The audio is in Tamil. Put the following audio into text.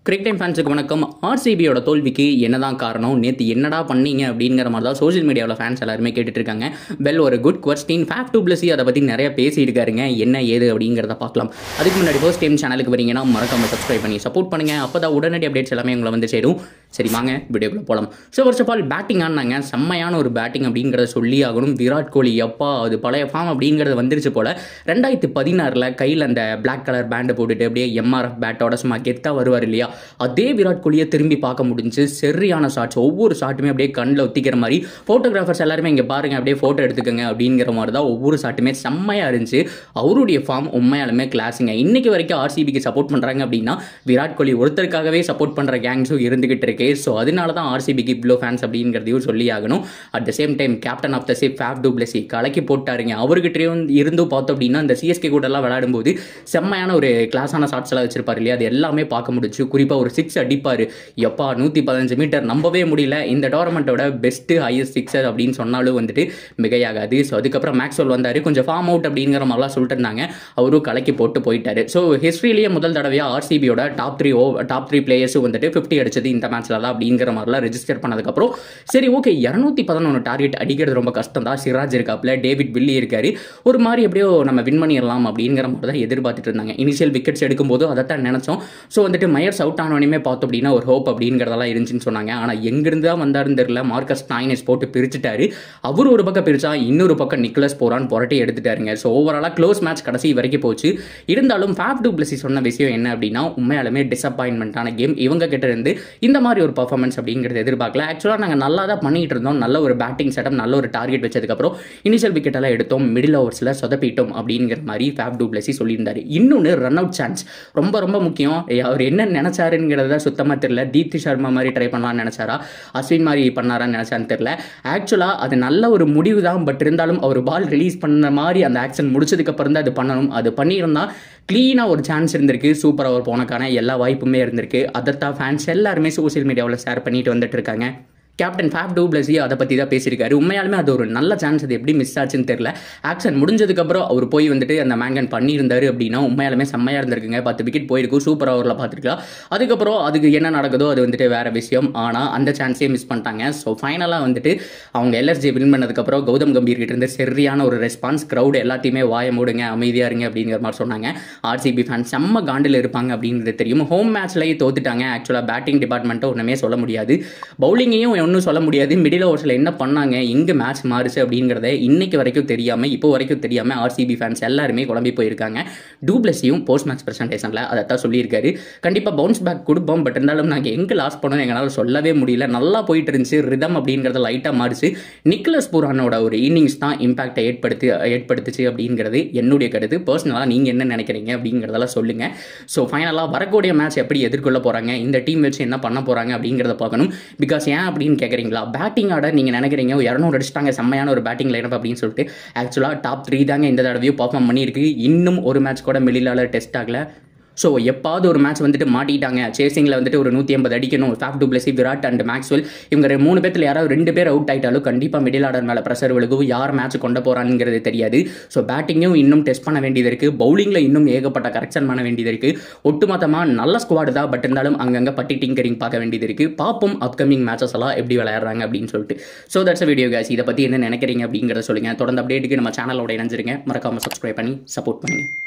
கிரிக் டைம் ஃபேன்ஸுக்கு வணக்கம் ஆர்சிபியோட தோல்விக்கு என்னதான் காரணம் நேற்று என்னடா பண்ணீங்க அப்படிங்கிற மாதிரி தான் சோஷியல் மீடியாவில் ஃபேன்ஸ் எல்லாருமே கேட்டுட்டு இருக்காங்க வெல் ஒரு good question Faf du Plessis அதை பற்றி நிறைய பேசியிருக்காருங்க என்ன ஏது அப்படிங்கிறத பார்க்கலாம் அதுக்கு முன்னாடி ஃபர்ஸ்ட் டைம் சேனலுக்கு வரீங்கன்னா மறக்காம சப்ஸ்கிரைப் பண்ணி சப்போர்ட் பண்ணுங்க அப்போ தான் உடனடி அப்டேட்ஸ் எல்லாமே உங்களை வந்து சேரும் சரி வாங்க வீடியோக்குள்ள போகலாம் so first of all batting ஆனாங்க செம்மையான ஒரு பேட்டிங் அப்படிங்கிறத சொல்லி ஆகணும் விராட் கோலி எப்பா அது பழைய ஃபார்ம் அப்படிங்கிறது வந்துருச்சு போல ரெண்டாயிரத்தி பதினாறில் கையில் அந்த பிளாக் கலர் பேண்டை போட்டுட்டு அப்படியே எம்ஆர்எஃப் பேட்டோட சும்மா கெத்தாக வருவார் இல்லையா அதே விராட் கோலியை திரும்பி பார்க்க முடிஞ்சு சரியான ஷாட்ஸ் ஒவ்வொரு ஷாட்டுமே அப்படியே கண்ணில் ஒத்திக்கிற மாதிரி ஃபோட்டோகிராஃபர்ஸ் எல்லாருமே இங்கே பாருங்க அப்படியே ஃபோட்டோ எடுத்துக்கோங்க அப்படிங்கிற மாதிரி தான் ஒவ்வொரு ஷாட்டுமே செம்மையாக இருந்துச்சு அவருடைய ஃபார்ம் உண்மையாலுமே கிளாஸுங்க இன்னைக்கு வரைக்கும் ஆர்சிபிக்கு சப்போர்ட் பண்ணுறாங்க அப்படின்னா விராட் கோலி ஒருத்தருக்காகவே சப்போர்ட் பண்ணுற கேங்ஸும் இருந்துகிட்டு இருக்கு ஸோ அதனால தான் ஆர்சிபிக்கு இவ்வளோ ஃபேன்ஸ் அப்படிங்கிறதையும் சொல்லி ஆகணும் at the same time captain of the safe Faf du Plessis கலக்கி போட்டாருங்க அவர்கிட்டயும் இருந்தும் பார்த்தோம் அப்படின்னா இந்த சிஎஸ்கே கூட எல்லாம் விளையாடும்போது செம்மையான ஒரு கிளாஸான ஷாட்ஸ் எல்லாம் வச்சிருப்பாரு இல்லையா அது எல்லாமே பார்க்க முடிச்சு குறிப்பாக ஒரு சிக்ஸ் அடிப்பார் எப்பா நூற்றி பதினஞ்சு மீட்டர் நம்பவே முடியல இந்த டோர்னமெண்ட்டோட பெஸ்ட்டு ஹையஸ்ட் சிக்ஸர் அப்படின்னு சொன்னாலும் வந்துட்டு மிகையாகாது ஸோ அதுக்கப்புறம் மேக்ஸ்வெல் வந்தார் கொஞ்சம் ஃபார்ம் அவுட் அப்படிங்கிற மாதிரிலாம் சொல்லிட்டு இருந்தாங்க அவரும் கலக்கி போட்டு போயிட்டாரு ஸோ ஹிஸ்ட்ரியிலேயே முதல் தடவையாக ஆர்சிபியோட top three oh top three பிளேயர்ஸும் வந்துட்டு ஃபிஃப்டி அடிச்சது இந்த மேட்ச்சில் தான் அப்படிங்கிற மாதிரிலாம் ரெஜிஸ்டர் பண்ணதுக்கப்புறம் சரி ஓகே இரநூத்தி பதினொன்று டார்கெட் அடிக்கிறது ரொம்ப கஷ்டம் தான் சிராஜ் இருக்காப்புல டேவிட் வில்லி இருக்காரு ஒரு மாதிரி எப்படியோ நம்ம வின் பண்ணிடலாம் அப்படிங்கிற மாதிரி தான் எதிர்பார்த்துட்டு இருந்தாங்க இனிஷியல் விக்கெட்ஸ் எடுக்கும்போது அதை தான் நினச்சோம் ஸோ வந்துட்டு மயர்ஸ் அவுட் ஆனோடனே பார்த்தோம் அப்படின்னா ஒரு ஹோப் அப்படிங்கிறதெல்லாம் இருந்துச்சுன்னு சொன்னாங்க ஆனால் எங்கிருந்து தான் வந்தாருன்னு தெரியல மார்க்கஸ் டைனஸ் போட்டு பிரிச்சுட்டாரு அவர் ஒரு பக்கம் பிரிச்சா இன்னொரு பக்கம் நிக்கலஸ் போறான் புரட்டி எடுத்துட்டாருங்க ஸோ ஓவராலாக க்ளோஸ் மேட்ச் கடைசி வரைக்கும் போச்சு இருந்தாலும் ஃபேப் டூ பிளஸி சொன்ன விஷயம் என்ன அப்படின்னா உண்மையாலுமே டிசப்பாயின்மெண்ட்டான கேம் இவங்க கிட்ட இருந்து இந்த மாதிரி ஒரு பர்ஃபார்மன்ஸ் அப்படிங்கிறது எதிர்பார்க்கல ஆக்சுவலாக நாங்கள் நல்லா தான் பண்ணிட்டு இருந்தோம் நல்ல ஒரு பேட்டிங் செட்டப் நல்ல ஒரு டார்கெட் வச்சதுக்கப்புறம் இனிஷியல் விக்கெட் எல்லாம் எடுத்தோம் மிடில் ஓவர்ஸில் சொதப்பிட்டோம் அப்படிங்கிற மாதிரி ஃபேப் டூ பிளஸி சொல்லியிருந்தாரு இன்னொன்று ரன் அவுட் சான்ஸ் ரொம்ப ரொம்ப முக்கியம் அவர் என்ன நினைச்சாருங்கிறத சுத்தமாக தெரியல தீப்தி சர்மா மாதிரி ட்ரை பண்ணலாம்னு நினைச்சாரா அஸ்வின் மாதிரி பண்ணாரான்னு நினைச்சான்னு தெரியல ஆக்சுவலாக அது நல்ல ஒரு முடிவு தான் பட் இருந்தாலும் அவர் பால் ரிலீஸ் பண்ண மாதிரி அந்த ஆக்ஷன் முடிச்சதுக்கு அப்புறம் தான் அது பண்ணணும் அது பண்ணியிருந்தா க்ளீனாக ஒரு சான்ஸ் இருந்திருக்கு சூப்பர் அவர் போனக்கான எல்லா வாய்ப்புமே இருந்திருக்கு அதைத்தான் ஃபேன்ஸ் எல்லாருமே சோஷியல் மீடியாவில் ஷேர் பண்ணிட்டு வந்துட்டு இருக்காங்க கேப்டன் ஃபேப் டூப்ளஸி அதை பற்றி தான் பேசியிருக்காரு உண்மையாலுமே அது ஒரு நல்ல சான்ஸ் அது எப்படி மிஸ் ஆச்சுன்னு தெரியல ஆக்ஷன் முடிஞ்சதுக்கப்புறம் அவர் போய் வந்துட்டு அந்த மேங்கன் பண்ணியிருந்தாரு அப்படின்னா உண்மையாலுமே செம்மையாக இருந்திருக்குங்க பத்து விக்கெட் போயிருக்கும் சூப்பர் ஓவரில் பார்த்துருக்கலாம் அதுக்கப்புறம் அதுக்கு என்ன நடக்குதோ அது வந்துட்டு வேற விஷயம் ஆனால் அந்த சான்ஸே மிஸ் பண்ணிட்டாங்க ஸோ ஃபைனலாக வந்துட்டு அவங்க எல்எஸ்ஜி வின் பண்ணதுக்கப்புறம் கௌதம் கம்பீர் கிட்ட இருந்து சரியான ஒரு ரெஸ்பான்ஸ் க்ரௌட் எல்லாத்தையுமே வாய மூடுங்க அமைதியாக இருங்க அப்படிங்கிற மாதிரி சொன்னாங்க ஆர்சிபி ஃபேன் செம்ம காண்டில் இருப்பாங்க அப்படிங்கிறது தெரியும் ஹோம் மேட்ச்லேயே தோத்துட்டாங்க ஆக்சுவலாக பேட்டிங் டிபார்ட்மெண்ட்டை ஒன்றுமே சொல்ல முடியாது பவுலிங்கையும் ஒன்றும் சொல்ல முடியாது மிடில் ஓவர்ஸில் என்ன பண்ணாங்க எங்கே மேட்ச் மாறுச்சு அப்படிங்கிறத இன்னைக்கு வரைக்கும் தெரியாமல் இப்போ வரைக்கும் தெரியாமல் ஆர்சிபி ஃபேன்ஸ் எல்லாருமே குழம்பி போயிருக்காங்க டூப்ளஸியும் போஸ்ட் மேட்ச் ப்ரெசன்டேஷனில் அதை தான் சொல்லியிருக்காரு கண்டிப்பாக பவுன்ஸ் பேக் கொடுப்போம் பட் இருந்தாலும் நாங்கள் எங்கே லாஸ் பண்ணோம் எங்களால் சொல்லவே முடியல நல்லா போயிட்டு இருந்துச்சு ரிதம் அப்படிங்கிறத லைட்டாக மாறிச்சு நிக்கலஸ் பூரானோட ஒரு இன்னிங்ஸ் தான் இம்பாக்டை ஏற்படுத்தி ஏற்படுத்துச்சு அப்படிங்கிறது என்னுடைய கருத்து பர்சனலாக நீங்கள் என்ன நினைக்கிறீங்க அப்படிங்கிறதெல்லாம் சொல்லுங்கள் ஸோ ஃபைனலாக வரக்கூடிய மேட்ச் எப்படி எதிர்கொள்ள போகிறாங்க இந்த டீம் வச்சு என்ன பண்ண போகிறாங்க அப்படிங்கிறத பார்க்கணும் பிகாஸ் ஏன் அப்படின்னு கேட்குறீங்களா பேட்டிங் ஆட நீங்கள் நினைக்கிறீங்க இரநூறு அடிச்சிட்டாங்க செம்மையான ஒரு பேட்டிங் லைனப் அப்படின்னு சொல்லிட்டு ஆக்சுவலாக டாப் த்ரீ தாங்க இந்த தடவையும் பர்ஃபார்ம் பண்ணியிருக்கு இன்னும் ஒரு மேட்ச் கூட மிடிலால டெஸ்ட் ஆகல ஸோ எப்பாவது ஒரு மேட்ச் வந்துட்டு மாட்டிட்டாங்க சேசிங்கில் வந்துட்டு ஒரு நூற்றி ஐம்பது அடிக்கணும் Faf du Plessis Virat and Maxwell இவங்க ரெ- மூணு பேர்த்தில் யாராவது ரெண்டு பேர் அவுட் ஆயிட்டாலும் கண்டிப்பாக மிடில் ஆர்டர் மேலே ப்ரெஷர் விழுகும் யார் மேட்ச் கொண்டு போகிறாங்கிறது தெரியாது ஸோ பேட்டிங்கும் இன்னும் டெஸ்ட் பண்ண வேண்டியது இருக்குது பவுலிங்கில் இன்னும் ஏகப்பட்ட கரெக்ஷன் பண்ண வேண்டியது இருக்குது ஒட்டுமொத்தமாக நல்ல ஸ்குவாடு தான் பட் இருந்தாலும் அங்கங்கே பட்டி டிங்கரிங் பார்க்க வேண்டியது இருக்குது பார்ப்போம் அப்கமிங் மேட்சஸ் எல்லாம் எப்படி விளையாடுறாங்க அப்படின்னு சொல்லிட்டு ஸோ தட்ஸ் வீடியோ கேஸ் இதை பற்றி என்ன நினைக்கிறீங்க அப்படிங்கிறத சொல்லுங்கள் தொடர்ந்து அப்டேட்டுக்கு நம்ம சேனலோட இணைஞ்சிருங்க மறக்காமல் சப்ஸ்கிரைப் பண்ணி சப்போர்ட் பண்ணுங்கள்